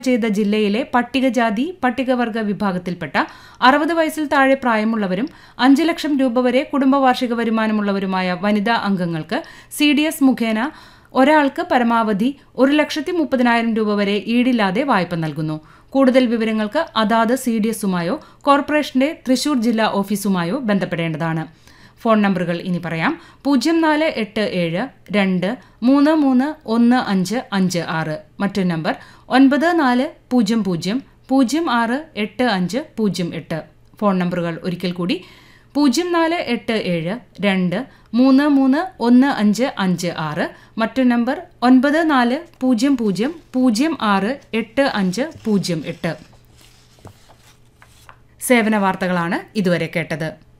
ചെയ്ത ജില്ലയിലെ പട്ടികജാതി പട്ടികവർഗ വിഭാഗത്തിൽപ്പെട്ട അറുപത് വയസ്സിൽ താഴെ പ്രായമുള്ളവരും അഞ്ച് ലക്ഷം രൂപ വരെ കുടുംബ വാർഷിക വരുമാനമുള്ളവരുമായ വനിതാ അംഗങ്ങൾക്ക് സി ഡി എസ് മുഖേന ഒരാൾക്ക് പരമാവധി ഒരു ലക്ഷത്തി മുപ്പതിനായിരം രൂപ വരെ ഈടില്ലാതെ വായ്പ നൽകുന്നു കൂടുതൽ വിവരങ്ങൾക്ക് അതാത് സി ഡി എസുമായോ കോർപ്പറേഷന്റെ തൃശൂർ ജില്ലാ ഓഫീസുമായോ ബന്ധപ്പെടേണ്ടതാണ് ഫോൺ നമ്പറുകൾ ഇനി പറയാം പൂജ്യം നാല് എട്ട് ഏഴ് രണ്ട് മൂന്ന് മൂന്ന് ഒന്ന് അഞ്ച് അഞ്ച് ആറ് മറ്റൊരു നമ്പർ ഒൻപത് നാല് പൂജ്യം പൂജ്യം പൂജ്യം ആറ് എട്ട് അഞ്ച് പൂജ്യം എട്ട് ഫോൺ നമ്പറുകൾ ഒരിക്കൽ കൂടി പൂജ്യം നാല് എട്ട് ഏഴ് രണ്ട് മൂന്ന് മൂന്ന് ഒന്ന് അഞ്ച് അഞ്ച് ആറ് മറ്റൊരു നമ്പർ ഒൻപത് നാല് പൂജ്യം പൂജ്യം പൂജ്യം ആറ് എട്ട് അഞ്ച് പൂജ്യം എട്ട് സേവന വാർത്തകളാണ് ഇതുവരെ കേട്ടത്